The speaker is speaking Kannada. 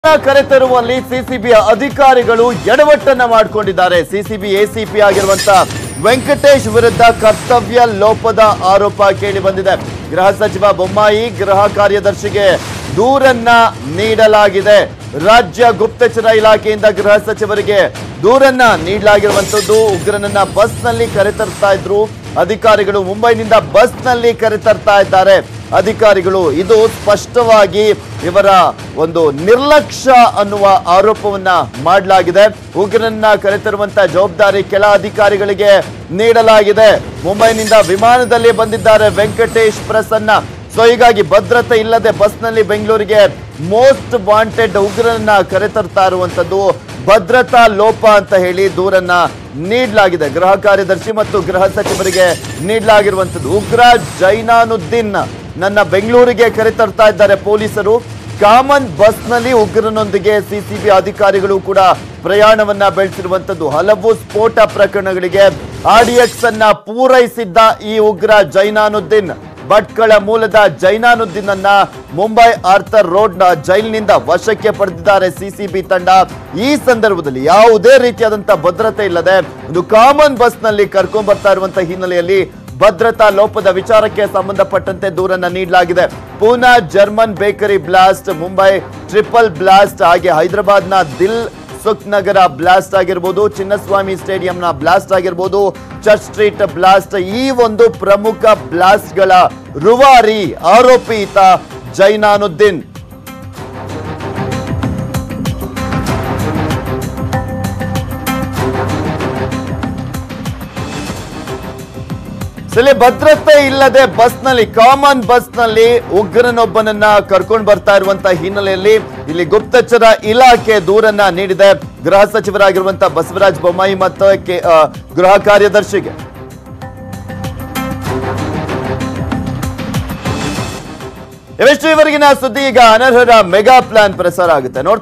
ಕರೆತರುವಲ್ಲಿ ಸಿಸಿಬಿ ಅಧಿಕಾರಿಗಳು ಎಡವಟ್ಟನ್ನ ಮಾಡಿಕೊಂಡಿದ್ದಾರೆ ಸಿಸಿಬಿ ಎಸಿಪಿ ಆಗಿರುವಂತ ವೆಂಕಟೇಶ್ ವಿರುದ್ಧ ಕರ್ತವ್ಯ ಲೋಪದ ಆರೋಪ ಕೇಳಿ ಬಂದಿದೆ ಗೃಹ ಸಚಿವ ಬೊಮ್ಮಾಯಿ ಗೃಹ ಕಾರ್ಯದರ್ಶಿಗೆ ದೂರನ್ನ ನೀಡಲಾಗಿದೆ ರಾಜ್ಯ ಗುಪ್ತಚರ ಇಲಾಖೆಯಿಂದ ಗೃಹ ಸಚಿವರಿಗೆ ದೂರನ್ನ ನೀಡಲಾಗಿರುವಂತದ್ದು ಉಗ್ರನನ್ನ ಬಸ್ನಲ್ಲಿ ಕರೆತರ್ತಾ ಇದ್ರು ಅಧಿಕಾರಿಗಳು ಮುಂಬೈನಿಂದ ಬಸ್ನಲ್ಲಿ ಕರೆತರ್ತಾ ಇದ್ದಾರೆ ಅಧಿಕಾರಿಗಳು ಇದು ಸ್ಪಷ್ಟವಾಗಿ ಇವರ ಒಂದು ನಿರ್ಲಕ್ಷ್ಯ ಅನ್ನುವ ಆರೋಪವನ್ನ ಮಾಡಲಾಗಿದೆ ಉಗ್ರನನ್ನ ಕರೆತರುವಂತ ಜವಾಬ್ದಾರಿ ಕೆಲ ಅಧಿಕಾರಿಗಳಿಗೆ ನೀಡಲಾಗಿದೆ ಮುಂಬೈನಿಂದ ವಿಮಾನದಲ್ಲಿ ಬಂದಿದ್ದಾರೆ ವೆಂಕಟೇಶ್ ಪ್ರಸನ್ನ ಸೊ ಹೀಗಾಗಿ ಭದ್ರತೆ ಇಲ್ಲದೆ ಬಸ್ನಲ್ಲಿ ಬೆಂಗಳೂರಿಗೆ ಮೋಸ್ಟ್ ವಾಂಟೆಡ್ ಉಗ್ರನನ್ನ ಕರೆತರ್ತಾ ಇರುವಂತದ್ದು ಭದ್ರತಾ ಲೋಪ ಅಂತ ಹೇಳಿ ದೂರನ್ನ ನೀಡಲಾಗಿದೆ ಗೃಹ ಕಾರ್ಯದರ್ಶಿ ಮತ್ತು ಗೃಹ ಸಚಿವರಿಗೆ ನೀಡಲಾಗಿರುವಂತದ್ದು ಉಗ್ರ ಜೈನಾನುದ್ದೀನ್ ನನ್ನ ಬೆಂಗಳೂರಿಗೆ ಕರೆತರ್ತಾ ಇದ್ದಾರೆ ಪೊಲೀಸರು ಕಾಮನ್ ಬಸ್ನಲ್ಲಿ ಉಗ್ರನೊಂದಿಗೆ ಸಿಸಿಬಿ ಅಧಿಕಾರಿಗಳು ಕೂಡ ಪ್ರಯಾಣವನ್ನ ಬೆಳೆಸಿರುವಂತದ್ದು ಹಲವು ಸ್ಫೋಟ ಪ್ರಕರಣಗಳಿಗೆ ಆರ್ಡಿಎಕ್ಸ್ ಅನ್ನ ಪೂರೈಸಿದ್ದ ಈ ಉಗ್ರ ಜೈನಾನುದ್ದೀನ್ ಭಟ್ಕಳ ಮೂಲದ ಜೈನಾನುದ್ದೀನ್ ಅನ್ನ ಮುಂಬೈ ಆರ್ಥರ್ ರೋಡ್ ನ ಜೈಲಿನಿಂದ ವಶಕ್ಕೆ ಪಡೆದಿದ್ದಾರೆ ಸಿಸಿಬಿ ತಂಡ ಈ ಸಂದರ್ಭದಲ್ಲಿ ಯಾವುದೇ ರೀತಿಯಾದಂತಹ ಭದ್ರತೆ ಇಲ್ಲದೆ ಒಂದು ಕಾಮನ್ ಬಸ್ ನಲ್ಲಿ ಕರ್ಕೊಂಡ್ ಬರ್ತಾ ಇರುವಂತಹ ಹಿನ್ನೆಲೆಯಲ್ಲಿ ಭದ್ರತಾ ಲೋಪದ ವಿಚಾರಕ್ಕೆ ಸಂಬಂಧಪಟ್ಟಂತೆ ದೂರನ್ನ ನೀಡಲಾಗಿದೆ Poona German bakery blast Mumbai triple blast ಹಾಗೆ ಹೈದರಾಬಾದ್ನ ದಿಲ್ ಸುಖ್ ನಗರ ಬ್ಲಾಸ್ಟ್ ಆಗಿರ್ಬೋದು ಚಿನ್ನಸ್ವಾಮಿ ಸ್ಟೇಡಿಯಂನ ಬ್ಲಾಸ್ಟ್ ಆಗಿರ್ಬೋದು ಚರ್ಚ್ ಸ್ಟ್ರೀಟ್ ಬ್ಲಾಸ್ಟ್ ಈ ಒಂದು ಪ್ರಮುಖ ಬ್ಲಾಸ್ಟ್ಗಳ ರುವಾರಿ ಆರೋಪಿ ಈತ ಜೈನಾನುದ್ದೀನ್ ಸಲಿ ಭದ್ರತೆ ಇಲ್ಲದೆ ಬಸ್ನಲ್ಲಿ ಕಾಮನ್ ಬಸ್ನಲ್ಲಿ ಉಗ್ರನೊಬ್ಬನನ್ನ ಕರ್ಕೊಂಡು ಬರ್ತಾ ಇರುವಂತ ಹಿನ್ನೆಲೆಯಲ್ಲಿ ಇಲ್ಲಿ ಗುಪ್ತಚರ ಇಲಾಖೆ ದೂರನ್ನ ನೀಡಿದೆ ಗೃಹ ಸಚಿವರಾಗಿರುವಂತ ಬಸವರಾಜ ಬೊಮ್ಮಾಯಿ ಮತ್ತು ಕೆ- ಆ, ಗೃಹ ಕಾರ್ಯದರ್ಶಿಗೆ ಇವೆಷ್ಟು ಇವರೆಗಿನ ಸುದ್ದಿ ಈಗ ಅನರ್ಹರ ಮೆಗಾ ಪ್ಲಾನ್ ಪ್ರಸಾರ ಆಗುತ್ತೆ ನೋಡ್ತಾ